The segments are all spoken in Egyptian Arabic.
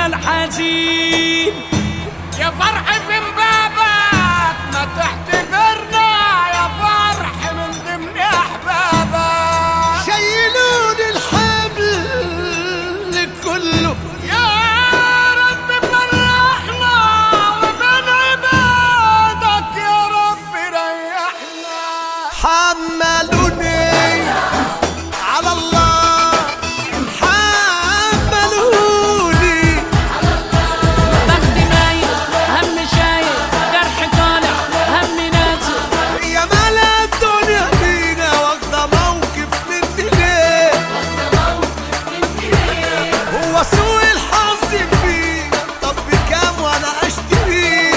الحزين يا فرح في بابك ما تحتقرنا يا فرح من ضمن احبابك شيلون الحمل كله يا رب فرحنا ومن عبادك يا رب ريحنا حملوني على الله حملوني بختي مايل هم شايل جرح طالع هم نازل يا ملا الدنيا بينا واخدة موقف مني ليه هو سوء الحظ فينا طب بكام وانا اشتريه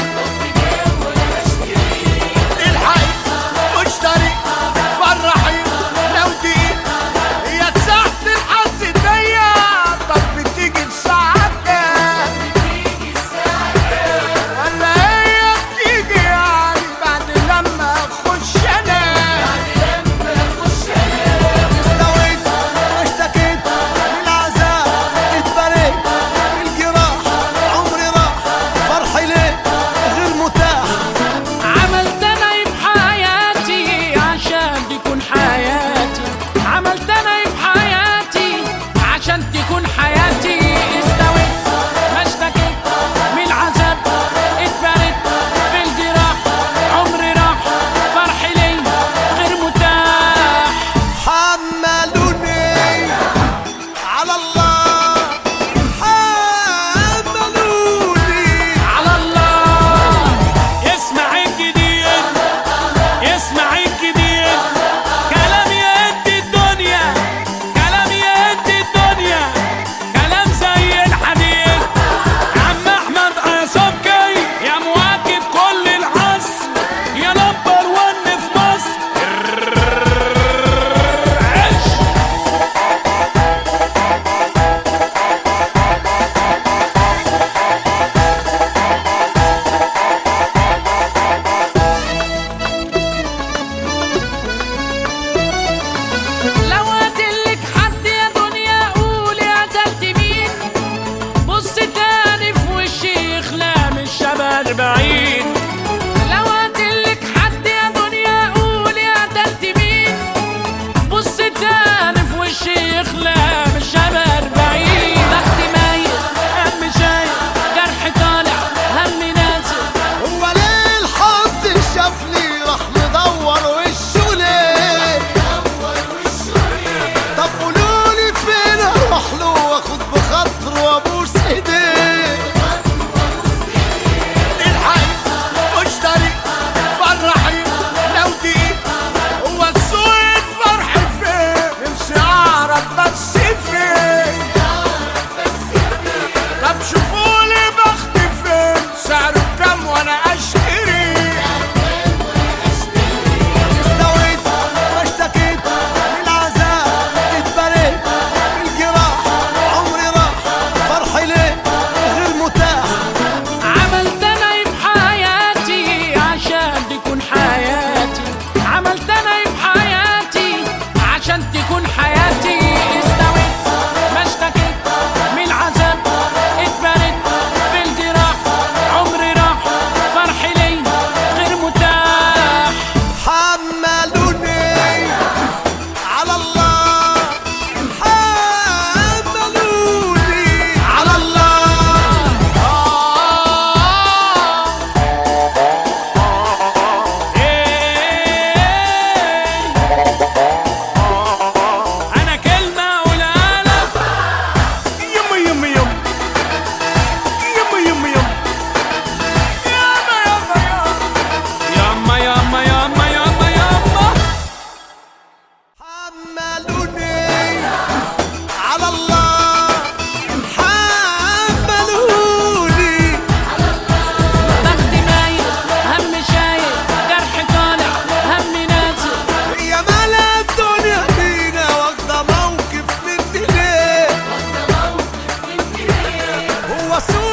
الحق مشتري فرحي لو دي هي ساعة الحظ ضيق طب بتيجي الساعة كام ولا هي بتيجي يعني بعد لما اخش انا استويت اشتكيت من العذاب اتبريت من الجراح عمري راح فرحي ليه غير متاح عملت انا إيه في حياتي عشان تكون حياتي عملت انا إيه في حياتي عشان تكون حياتي استويت ما اشتكيت من العذاب اتبرد في الجراح عمري راح فرحي لي غير متاح حملوني على الله حملوني على الله يسمع الجديد يسمع الجديد كلام يهدي الدنيا كلام يهدي الدنيا كلام زي الحديد عم احمد عصابكي يا مواكب كل العصر يا نمبر ون في مصر عش لو قاتلك حد يا دنيا قولي قتلت مين بص تاني في وشي يخلى من شبه بعيد لو قاتلك حد يا دنيا قولي قتلت مين بص تاني في وشي يخلى من شبه بعيد بختي مايل هم شايل جرح طالع هم نازل هو ليه الحظ شافني راح مدور وشه ليه طب قولولي فين اروح له واخد بخاطره وابوس ايديه الحق مشتري فرحي لو دي هو السوق الفرح فين نفسي اعرف بس فين طب شوفولي بختي فين سعره كام وانا اشتري استويت واشتكيت من العذاب اتبريت من الجراح عمري راح فرحي ليه غير متاح عملت انا إيه في حياتي عشان تكون حياتي عملت انا إيه في حياتي عشان تكون حياتي استويت ما اشتكيت من العذاب اتبرد في الجراح عمري راح فرحي لي غير متاح حملوني على الله حملوني على الله انا كلمه اقولها لك يم يم يم يم يم يم ياما ياما ياما ياما ياما ياما ياما ياما حملوني على الله حملوني بختي مايل هم شايل جرح طالع هم نازل يا ملا الدنيا بينا واخدة موقف مني ليه هو سوء